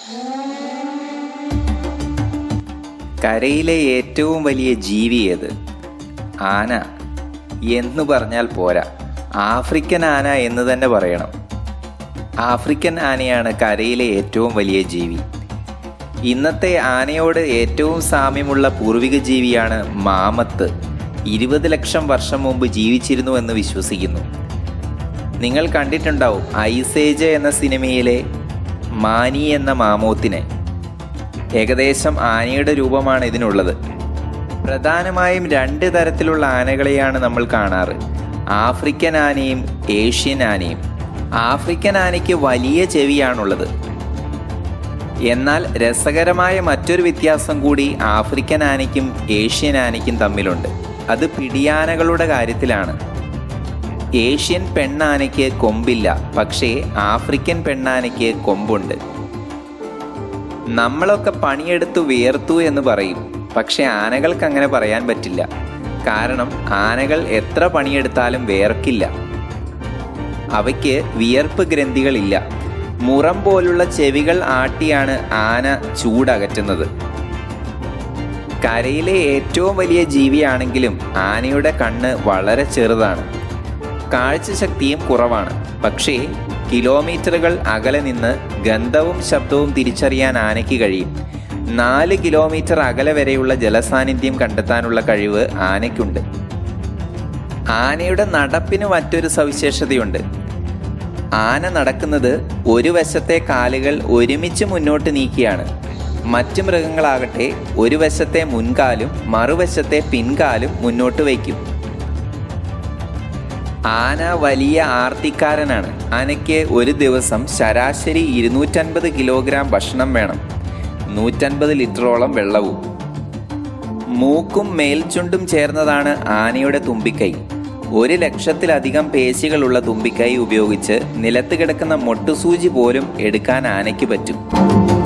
കരയിലെ ഏറ്റവും വലിയ ജീവി ഏത് ആന എന്ന് പറഞ്ഞാൽ പോരാ ആഫ്രിക്കൻ ആന എന്ന് തന്നെ പറയണം ആഫ്രിക്കൻ ആനയാണ് കരയിലെ ഏറ്റവും വലിയ ജീവി ഇന്നത്തെ ആനയോട് ഏറ്റവും സാമ്യമുള്ള പൂർവിക ജീവിയാണ് മാമത്ത് ഇരുപത് ലക്ഷം വർഷം മുമ്പ് ജീവിച്ചിരുന്നു എന്ന് വിശ്വസിക്കുന്നു നിങ്ങൾ കണ്ടിട്ടുണ്ടാവും ഐസേജ് എന്ന സിനിമയിലെ മാനി എന്ന മാമോത്തിനെ ഏകദേശം ആനയുടെ രൂപമാണ് ഇതിനുള്ളത് പ്രധാനമായും രണ്ട് തരത്തിലുള്ള ആനകളെയാണ് നമ്മൾ കാണാറ് ആഫ്രിക്കൻ ആനയും ഏഷ്യൻ ആനയും ആഫ്രിക്കൻ ആനയ്ക്ക് വലിയ ചെവിയാണുള്ളത് എന്നാൽ രസകരമായ മറ്റൊരു വ്യത്യാസം കൂടി ആഫ്രിക്കൻ ആനയ്ക്കും ഏഷ്യൻ ആനയ്ക്കും തമ്മിലുണ്ട് അത് പിടിയാനകളുടെ കാര്യത്തിലാണ് ഏഷ്യൻ പെണ്ണാനയ്ക്ക് കൊമ്പില്ല പക്ഷേ ആഫ്രിക്കൻ പെണ്ണാനയ്ക്ക് കൊമ്പുണ്ട് നമ്മളൊക്കെ പണിയെടുത്തു വിയർത്തു എന്ന് പറയും പക്ഷെ ആനകൾക്ക് അങ്ങനെ പറയാൻ പറ്റില്ല കാരണം ആനകൾ എത്ര പണിയെടുത്താലും വിയർക്കില്ല അവയ്ക്ക് വിയർപ്പ് ഗ്രന്ഥികളില്ല മുറം പോലുള്ള ചെവികൾ ആട്ടിയാണ് ആന ചൂടകറ്റുന്നത് കരയിലെ ഏറ്റവും വലിയ ജീവിയാണെങ്കിലും ആനയുടെ കണ്ണ് വളരെ ചെറുതാണ് കാഴ്ചശക്തിയും കുറവാണ് പക്ഷേ കിലോമീറ്ററുകൾ അകലെ നിന്ന് ഗന്ധവും ശബ്ദവും തിരിച്ചറിയാൻ ആനയ്ക്ക് കഴിയും നാല് കിലോമീറ്റർ അകലെ വരെയുള്ള ജലസാന്നിധ്യം കണ്ടെത്താനുള്ള കഴിവ് ആനയ്ക്കുണ്ട് ആനയുടെ നടപ്പിന് മറ്റൊരു സവിശേഷതയുണ്ട് ആന നടക്കുന്നത് ഒരു വശത്തെ കാലുകൾ ഒരുമിച്ച് മുന്നോട്ട് നീക്കിയാണ് മറ്റു മൃഗങ്ങളാകട്ടെ ഒരു വശത്തെ മുൻകാലും മറുവശത്തെ പിൻകാലും മുന്നോട്ട് വയ്ക്കും ആന വലിയ ആർത്തിക്കാരനാണ് ആനയ്ക്ക് ഒരു ദിവസം ശരാശരി ഇരുന്നൂറ്റൻപത് കിലോഗ്രാം ഭക്ഷണം വേണം നൂറ്റൻപത് ലിറ്ററോളം വെള്ളവും മൂക്കും മേൽചുണ്ടും ചേർന്നതാണ് ആനയുടെ തുമ്പിക്കൈ ഒരു ലക്ഷത്തിലധികം പേശികളുള്ള തുമ്പിക്കൈ ഉപയോഗിച്ച് നിലത്ത് കിടക്കുന്ന മൊട്ടുസൂചി പോലും എടുക്കാൻ ആനയ്ക്ക് പറ്റും